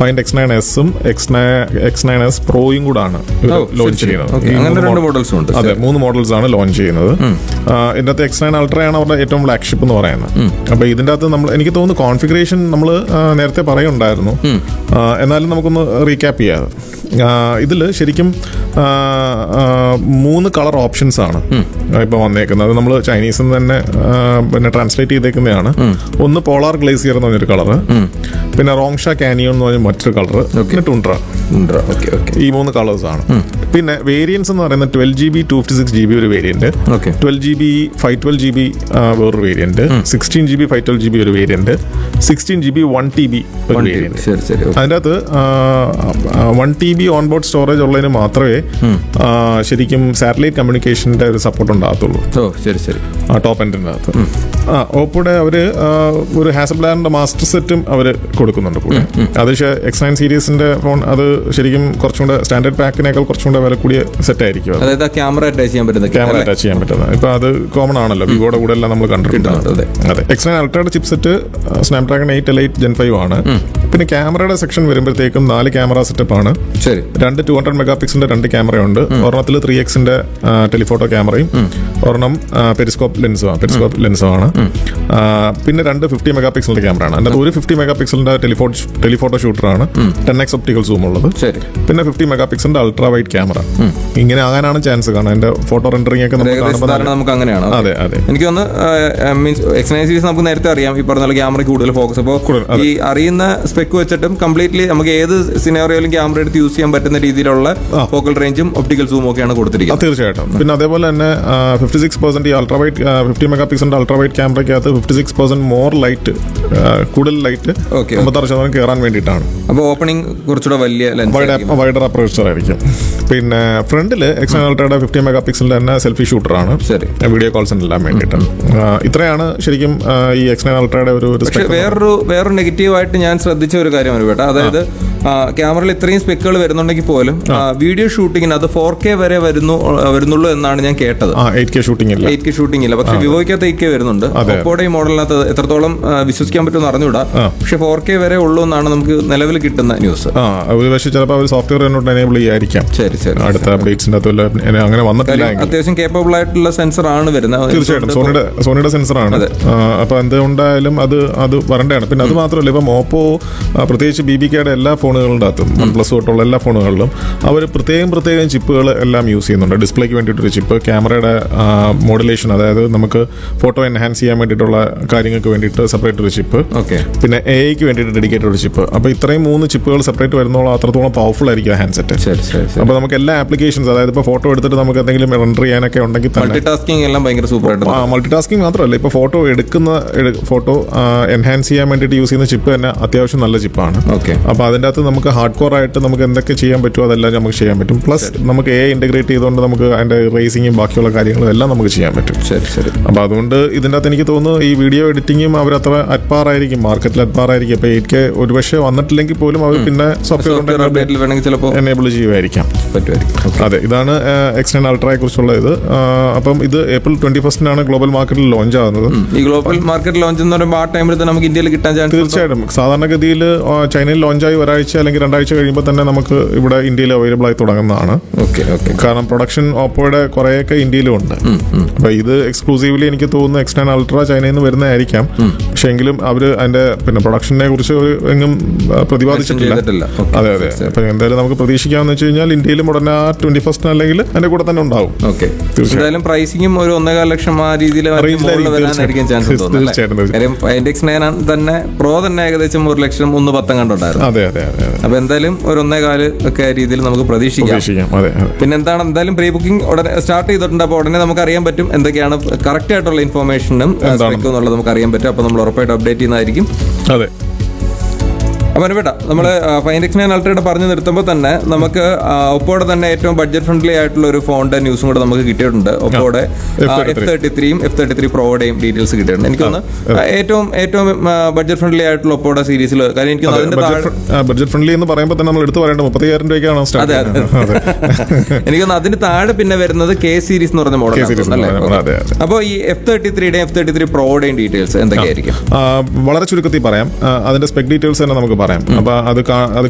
Find X nine എസും X X nine S പ്രോയും കൂടാണ് ഓ, ലോഞ്ച് ശരി, ശരി. ചെയ്യുന്നത് Okay, ഈ അങ്ങനെ മൂന്ന് രണ്ട് മോ- models ഉണ്ട്. അതെ മൂന്ന് മോഡൽസ് ആണ് ലോഞ്ച് ചെയ്യുന്നത് ആ, ഇതിന്റെ അകത്ത് എക്സ് നയൻ അൾട്രയാണ് അവരുടെ ഏറ്റവും ഫ്ലാഗ്ഷിപ്പ് എന്ന് പറയുന്നത് അപ്പൊ ഇതിന്റെ അകത്ത് നമ്മൾ എനിക്ക് തോന്നുന്നു കോൺഫിഗറേഷൻ നമ്മൾ നേരത്തെ പറയുണ്ടായിരുന്നു ആ, എന്നാലും നമുക്കൊന്ന് റീക്യാപ്പ് ചെയ്യാം ഇതിൽ ശരിക്കും ആ, ആ, മൂന്ന് കളർ ഓപ്ഷൻസ് ആണ് ഇപ്പൊ വന്നേക്കുന്നത് അത് നമ്മൾ ചൈനീസിൽ നിന്ന് തന്നെ ആ, പിന്നെ ട്രാൻസ്ലേറ്റ് ചെയ്തേക്കുന്നതാണ് ഒന്ന് പോളാർ ഗ്ലേസിയർ എന്ന് പറഞ്ഞൊരു കളറ് പിന്നെ റോങ്ഷ കാനിയോൺ എന്ന് പറഞ്ഞ മറ്റൊരു കളർ പിന്നെ ടുണ്ട്ര ഓക്കെ ഓക്കെ ഈ മൂന്ന് കളേഴ്സ് ആണ് പിന്നെ വേരിയൻസ് എന്ന് പറയുന്നത് twelve G B two fifty six G B ഒരു variant Okay. Twelve G B five twelve G B വേറൊരു variant sixteen G B five twelve G B ഒരു variant sixteen G B one T B ഒരു variant ശരി ശരി okay. അതിൻ്റെ അകത്ത് one T B on board storage ഉള്ളതിന് മാത്രമേ ആ, ശരിക്കും സാറ്റലൈറ്റ് കമ്മ്യൂണിക്കേഷന്റെ ഒരു സപ്പോർട്ട് ഉണ്ടാകത്തുള്ളൂ ഓ ശരി ശരി ആ ടോപ്പ് എൻഡിൻ്റെ അകത്ത് ആ ഓപ്പോയുടെ അവർ ഒരു ഹാസബ്ലാൻഡിന്റെ മാസ്റ്റർ സെറ്റും അവർ കൊടുക്കുന്നുണ്ട് കൂടെ അത് എക്സ് നയൻ സീരീസിന്റെ ഫോൺ അത് ശരിക്കും കുറച്ചും കൂടെ സ്റ്റാൻഡേർഡ് പാക്കിനേക്കാൾ കുറച്ചും കൂടെ വില കൂടിയ സെറ്റ് ആയിരിക്കും അത് അതായത് ആ ക്യാമറ അറ്റാച്ച് ചെയ്യാൻ പറ്റുന്ന ക്യാമറ അറ്റാച്ച് ചെയ്യാൻ പറ്റുന്നത് ഇപ്പൊ അത് കോമൺ ആണല്ലോ വിവോയുടെ കൂടെ എല്ലാം നമ്മൾ കണ്ടിട്ടുണ്ട് അതെ. അതെ എക്സ് നയൻ അൾട്രയുടെ chipset Snapdragon eight elite gen five ആണ് പിന്നെ ക്യാമറയുടെ സെക്ഷൻ വരുമ്പോഴത്തേക്കും നാല് ക്യാമറ സെറ്റപ്പ് ആണ് ശരി രണ്ട് ടു ഹൺഡ്രഡ് മെഗാ പിക്സലിന്റെ രണ്ട് ക്യാമറയുണ്ട് ഒരെണ്ണത്തിൽ ത്രീ എക്സിന്റെ ടെലിഫോട്ടോ ക്യാമറയും ഒരെണ്ണം പെരിസ്കോപ്പ് ലെൻസുമാണ് പെരിസ്കോപ്പ് ലെൻസുമാണ് ആ, പിന്നെ രണ്ട് ഫിഫ്റ്റി മെഗാ പിക്സലിന്റെ ക്യാമറയാണ് അതിന്റെ ഒരു ഫിഫ്റ്റി മെഗാ പിക്സലിന്റെ ടെലിഫോ ടെലിഫോട്ടോ ഷൂട്ടറാണ് ടെൻ എക്സ് ഒപ്റ്റിക്കൽ സൂം ഉള്ളത് ശരി പിന്നെ ഫിഫ്റ്റി മെഗാ പിക്സലിന്റെ അൾട്രാ വൈഡ് ക്യാമറ ഇങ്ങനെ ആകാനാണ് ചാൻസ് കാരണം അതിന്റെ ഫോട്ടോ റെൻഡറിംഗ് ഒക്കെ നമുക്ക് ഏകദേശ കാണുമ്പോൾ ധാരണ നമുക്ക് അങ്ങനെയാണ് Okay. അതെ അതെ എനിക്ക് ഒന്ന് മീൻസ് എക്സ് നയൻ സീരീസ് നമുക്ക് നേരത്തെ അറിയാം ഈ പറഞ്ഞ ക്യാമറയ്ക്ക് കൂടുതൽ ഫോക്കസ് അപ്പോൾ കൂടുതൽ, അതെ. ഈ അറിയുന്ന സ്പെക്ക് വെച്ചിട്ടും കംപ്ലീറ്റ്ലി നമുക്ക് ഏത് സിനാറിയോയിലും ക്യാമറ എടുത്ത് യൂസ് ചെയ്യാൻ പറ്റുന്ന രീതിയിലുള്ള ഫോക്കൽ റേഞ്ചും ഒപ്റ്റിക്കൽ സൂമും ഒക്കെയാണ് ആ, കൊടുത്തിരിക്കുന്നത് തീർച്ചയായിട്ടും പിന്നെ അതേപോലെ തന്നെ ഫിഫ്റ്റി സിക്സ് പെർസെന്റ് ഈ അൾട്രാ വൈറ്റ് ഫിഫ്റ്റി മെഗാ പിക്സലിന്റെ അൾട്രാ വൈറ്റ് ക്യാമറയ്ക്കകത്ത് fifty six percent more light കൂടുതൽ ലൈറ്റ് Okay, അമ്പത്താറ് ശതമാനം കയറാൻ വേണ്ടിയിട്ടാണ് അപ്പോൾ ഓപ്പണിംഗ് കുറച്ചുകൂടെ വലിയ ലെൻസ് വൈഡ് വൈഡർ അപ്രോച്ചർ ആയിരിക്കും പിന്നെ ഫ്രണ്ടിൽ എക്സ് അൾട്രയുടെ ഫിഫ്റ്റി മെഗാ പിക്സലിന്റെ തന്നെ സെൽഫി ഷൂട്ടറാണ് ശരി വീഡിയോ കോൾസിന് എല്ലാം വേണ്ടിയിട്ട് ആ, ഇത്രയാണ് ശരിക്കും ആ, ഈ എക്സ് നയൻ അൾട്രയുടെ ഒരു ഒരു പക്ഷെ spec. വേറൊരു വേറൊരു നെഗറ്റീവ് ആയിട്ട് ഞാൻ ശ്രദ്ധിച്ച ഒരു കാര്യമാണ് കേട്ടോ അതായത് ക്യാമറയിൽ ഇത്രയും സ്പെക്കുകൾ വരുന്നുണ്ടെങ്കിൽ പോലും വീഡിയോ ഷൂട്ടിങ്ങിന് അത് ഫോർ കെ വരെ വരുന്നു വരുന്നുള്ളൂ എന്നാണ് ഞാൻ കേട്ടത് ആ എയ്റ്റ് കെ ഷൂട്ടിംഗ് ഇല്ല എയ്റ്റ് കെ ഷൂട്ടിംഗ് ഇല്ല പക്ഷെ വിവോയ്ക്കകത്ത് എയ്റ്റ് കെ വരുന്നുണ്ട് അതെ. ഒപ്പോടെ ഈ മോഡലിനകത്ത് എത്രത്തോളം ആ, വിശ്വസിക്കാൻ പറ്റുമെന്ന് അറിഞ്ഞൂടാ ആ. പക്ഷെ ഫോർ കെ വരെ ഉള്ളൂ എന്നാണ് നമുക്ക് നിലവിൽ കിട്ടുന്ന ന്യൂസ് ആ ഒരു പക്ഷേ ചിലപ്പോൾ അവർ സോഫ്റ്റ്വെയർ എന്നോട്ട് എനേബിൾ ചെയ്യായിരിക്കാം ശരി ശരി അടുത്ത അപ്ഡേറ്റ്സിന്റെ അകത്ത് വല്ല അങ്ങനെ വന്നിട്ടില്ല കാര്യം എങ്കിൽ അത്യാവശ്യം കേപ്പബിൾ ആയിട്ടുള്ള സെൻസർ ആണ് വരുന്നത് തീർച്ചയായിട്ടും സോണിയുടെ സോണിയുടെ സെൻസറാണ് അപ്പൊ എന്തുകൊണ്ടായാലും അത് അത് വരേണ്ടതാണ് പിന്നെ അത് മാത്രമല്ല ഇപ്പം ഓപ്പോ ആ, പ്രത്യേകിച്ച് ബി ബി കെയുടെ എല്ലാ ഫോണുകളുടെ അകത്തും വൺ പ്ലസ് തൊട്ടുള്ള എല്ലാ ഫോണുകളിലും അവർ പ്രത്യേകം പ്രത്യേകം ചിപ്പുകൾ എല്ലാം യൂസ് ചെയ്യുന്നുണ്ട് ഡിസ്പ്ലേക്ക് വേണ്ടിയിട്ടൊരു ചിപ്പ് ക്യാമറയുടെ മോഡുലേഷൻ അതായത് നമുക്ക് ഫോട്ടോ എൻഹാൻസ് ചെയ്യാൻ വേണ്ടിയിട്ടുള്ള കാര്യങ്ങൾക്ക് വേണ്ടിയിട്ട് സെപ്പറേറ്റ് ഒരു ചിപ്പ് ഓക്കെ പിന്നെ എ ഐക്ക് വേണ്ടിയിട്ട് ഡെഡിക്കേറ്റഡ് ഒരു ചിപ്പ് അപ്പോൾ ഇത്രയും മൂന്ന് ചിപ്പുകൾ സെപ്പറേറ്റ് വരുന്നോളം അത്രത്തോളം പവർഫുൾ ആയിരിക്കും ഹാൻഡ്സെറ്റ് ശരി ശരി ശരി അപ്പോൾ നമുക്ക് എല്ലാ ആപ്ലിക്കേഷൻസ് അതായത് ഇപ്പോൾ ഫോട്ടോ എടുത്തിട്ട് നമുക്ക് എന്തെങ്കിലും റെൻഡർ ചെയ്യാനൊക്കെ ഉണ്ടെങ്കിൽ തന്നെ മൾട്ടി ടാസ്കിങ് എല്ലാം ഭയങ്കര സൂപ്പർ ആയിട്ട് മൾട്ടി ടാസ്കിങ് മാത്രമല്ല ഇപ്പോൾ ഫോട്ടോ എടുക്കുന്ന ഫോട്ടോ എൻഹാൻസ് ചെയ്യാൻ വേണ്ടിയിട്ട് യൂസ് ചെയ്യുന്ന ചിപ്പ് തന്നെ അത്യാവശ്യം നല്ല ചിപ്പാണ് ഓക്കെ അപ്പോൾ അതിൻ്റെ അകത്ത് നമുക്ക് ഹാർഡ് കോർ ആയിട്ട് നമുക്ക് എന്തൊക്കെ ചെയ്യാൻ പറ്റുമോ അതെല്ലാം നമുക്ക് ചെയ്യാൻ പറ്റും പ്ലസ് നമുക്ക് എ ഇന്റഗ്രേറ്റ് ചെയ്തുകൊണ്ട് നമുക്ക് അതിൻ്റെ റേസിങ്ങും ബാക്കിയുള്ള കാര്യങ്ങളും എല്ലാം നമുക്ക് ചെയ്യാൻ പറ്റും ശരി ശരി അപ്പോൾ അതുകൊണ്ട് ഇതിൻ്റെ അകത്ത് എനിക്ക് തോന്നുന്നു ഈ വീഡിയോ എഡിറ്റിങ്ങും അവർ അത്ര അറ്റ്പാറായിരിക്കും മാർക്കറ്റിൽ അറ്റ്പാറായിരിക്കും അപ്പോൾ എയ്റ്റ് കെ ഒരുപക്ഷെ വന്നിട്ടില്ലെങ്കിൽ പോലും അവർ പിന്നെ സോഫ്റ്റ്വെയർ സോഫ്റ്റ്വെയർ അപ്ഡേറ്റിൽ വേണമെങ്കിൽ ചിലപ്പോൾ എനേബിൾ ചെയ്യുമായിരിക്കും പറ്റുമായിരിക്കും അതെ ഇതാണ് എക്സ്റ്റേൺ അൾട്രയെ കുറിച്ചുള്ള ഇത് ആ, അപ്പം ഇത് ഏപ്രിൽ ട്വന്റി ഫസ്റ്റിനാണ് ഗ്ലോബൽ മാർക്കറ്റിൽ ലോഞ്ച് ആകുന്നത് ഈ ഗ്ലോബൽ മാർക്കറ്റ് ലോഞ്ച് എന്ന് പറയുമ്പോൾ ആ ടൈമിൽ തന്നെ നമുക്ക് ഇന്ത്യയിൽ കിട്ടാൻ ചാൻസ് തീർച്ചയായിട്ടും സാധാരണഗതിയിൽ ആ, ചൈനയിൽ ലോഞ്ചായി ഒരാഴ്ച അല്ലെങ്കിൽ രണ്ടാഴ്ച കഴിയുമ്പോൾ തന്നെ നമുക്ക് ഇവിടെ ഇന്ത്യയിൽ അവൈലബിൾ ആയി തുടങ്ങുന്നതാണ് ഓക്കെ ഓക്കെ കാരണം പ്രൊഡക്ഷൻ ഓപ്പോയുടെ കുറേയൊക്കെ ഇന്ത്യയിലും ഉണ്ട് അപ്പൊ ഇത് എക്സ്ക്ലൂസീവ്ലി എനിക്ക് തോന്നുന്നു എക്സ്റ്റേൺ അൾട്ര ചൈനയിൽ നിന്ന് വരുന്നതായിരിക്കാം പക്ഷെ എങ്കിലും അവർ അതിന്റെ പിന്നെ പ്രൊഡക്ഷനെ കുറിച്ച് ഒരു എങ്ങും ആ, പ്രതിപാദിച്ചിട്ടില്ല ചെയ്തിട്ടില്ല Okay. അതെ അതെ അപ്പൊ എന്തായാലും നമുക്ക് പ്രതീക്ഷിക്കാമെന്ന് വെച്ച് കഴിഞ്ഞാൽ ഇന്ത്യയിലും ഉടനെ ആ ട്വന്റി ഫസ്റ്റിന് അല്ലെങ്കിൽ അതിന്റെ കൂടെ തന്നെ ഉണ്ടാവും ഓക്കെ എന്തായാലും പ്രൈസിങ്ങും ഒരു ഒന്നേകാൽ ലക്ഷം ആ രീതിയിൽ റേഞ്ചിലായിരിക്കും വരാനായിരിക്കും ചാൻസ് തീർച്ചയായിട്ടും, തോന്നുന്നത് കാര്യം എക്സ് നയൻ തന്നെ പ്രോ തന്നെ ഏകദേശം ഒരു ലക്ഷം ഒന്ന് പത്തം കണ്ടുണ്ടായിരുന്നു അതെ അതെ അതെ അതെ അപ്പൊ എന്തായാലും ഒരു ഒന്നേകാല് ഒക്കെ രീതിയിൽ നമുക്ക് പ്രതീക്ഷിക്കാം പ്രതീക്ഷിക്കാം അതെ അതെ പിന്നെ എന്താണ് എന്തായാലും പ്രീ ബുക്കിംഗ് ഉടനെ സ്റ്റാർട്ട് ചെയ്തിട്ടുണ്ട് അപ്പോൾ ഉടനെ നമുക്ക് അറിയാൻ പറ്റും എന്തൊക്കെയാണ് കറക്റ്റ് ആയിട്ടുള്ള ഇൻഫോർമേഷനും സ്പെക്കും എന്നുള്ളത് നമുക്ക് അറിയാൻ പറ്റും അപ്പോൾ നമ്മൾ ഉറപ്പായിട്ട് അപ്ഡേറ്റ് ചെയ്യുന്നതായിരിക്കും അതെ അപ്പം അനുപേട്ട നമ്മൾ ഫൈൻ എക്സ് നയൻ അൾട്രയുടെ പറഞ്ഞു നിർത്തുമ്പോൾ തന്നെ നമുക്ക് ആ, ഒപ്പോയുടെ തന്നെ ഏറ്റവും ബഡ്ജറ്റ് ഫ്രണ്ട്ലി ആയിട്ടുള്ള ഒരു ഫോണിന്റെ ന്യൂസും കൂടെ നമുക്ക് കിട്ടിയിട്ടുണ്ട് ഒപ്പോയുടെ എഫ് തേർട്ടി ത്രീയും എഫ് തേർട്ടി ത്രീ പ്രോയുടെയും ഡീറ്റെയിൽസ് കിട്ടിയിട്ടുണ്ട് എനിക്ക് തോന്നുന്നു ആ, ഏറ്റവും ഏറ്റവും ബഡ്ജറ്റ് ഫ്രണ്ട്ലി ആയിട്ടുള്ള ഒപ്പോയുടെ സീരീസിൽ കാര്യം എനിക്ക് തോന്നുന്നു അതിന്റെ താഴെ ബഡ്ജറ്റ് ഫ്രണ്ട്ലി എന്ന് പറയുമ്പോൾ തന്നെ നമ്മൾ എടുത്തു പറയേണ്ടത് മുപ്പത്തിയായിരം രൂപയ്ക്കാണ് സ്റ്റാർട്ട് അതെ, അതെ. എനിക്ക് തോന്നുന്നു അതിന് താഴെ പിന്നെ വരുന്നത് കെ സീരീസ് എന്ന് പറഞ്ഞ K series എന്ന് പറഞ്ഞ model, അതെ, അതെ. അപ്പോൾ ഈ എഫ് തേർട്ടി ത്രീയുടെയും എഫ് തേർട്ടി ത്രീ പ്രോയുടെയും ഡീറ്റെയിൽസ് എന്തൊക്കെയായിരിക്കും വളരെ ചുരുക്കത്തിൽ പറയാം ആ, അതിന്റെ സ്പെക് ഡീറ്റെയിൽസ് തന്നെ നമുക്ക് പറയാം അപ്പൊ അത് കാ- അത്